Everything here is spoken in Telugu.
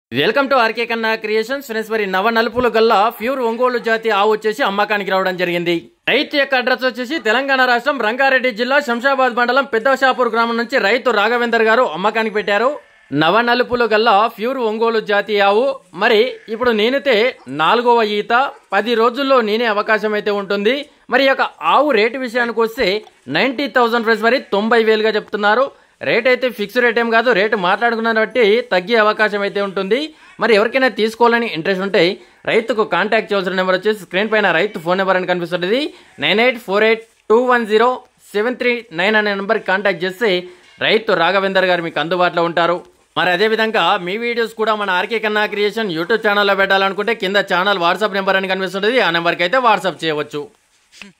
welcome to R K Kanna creations friends మరి నవ నలుపులు గల్లా ప్యూర్ ఒంగోలు జాతి ఆవు వచ్చేసి అమ్మకానికి రావడం జరిగింది రైతు యొక్క అడ్రస్ వచ్చేసి తెలంగాణ రాష్ట్రం రంగారెడ్డి జిల్లా శంషాబాద్ మండలం పెద్దషాపూర్ గ్రామం నుంచి రైతు రాఘవేందర్ గారు అమ్మకానికి పెట్టారు నవ నలుపులు గల్లా ప్యూర్ ఒంగోలు జాతి ఆవు మరి ఇప్పుడు నేనైతే నాలుగవ ఈత పది రోజుల్లో నేనే అవకాశం అయితే ఉంటుంది మరి ఈ యొక్క ఆవు రేటు విషయానికి వస్తే నైంటీ థౌసండ్ ఫ్రెండ్స్ మరి తొంభై వేలుగా చెప్తున్నారు రేట్ అయితే ఫిక్స్ రేట్ ఏం కాదు రేటు మాట్లాడుకున్న బట్టి తగ్గే అవకాశం అయితే ఉంటుంది మరి ఎవరికైనా తీసుకోవాలని ఇంట్రెస్ట్ ఉంటే రైతుకు కాంటాక్ట్ చేయాల్సిన నెంబర్ వచ్చేసి స్క్రీన్ పైన రైతు ఫోన్ నెంబర్ అని కనిపిస్తుంది nine eight four eight two one zero seven three nine అనే నెంబర్కి కాంటాక్ట్ చేస్తే రైతు రాఘవేందర్ గారు మీకు అందుబాటులో ఉంటారు మరి అదేవిధంగా మీ వీడియోస్ కూడా మన ఆర్కే కన్నా క్రియేషన్ యూట్యూబ్ ఛానల్లో పెట్టాలనుకుంటే కింద ఛానల్ వాట్సాప్ నెంబర్ అని కనిపిస్తుంది ఆ నెంబర్కి అయితే వాట్సాప్ చేయవచ్చు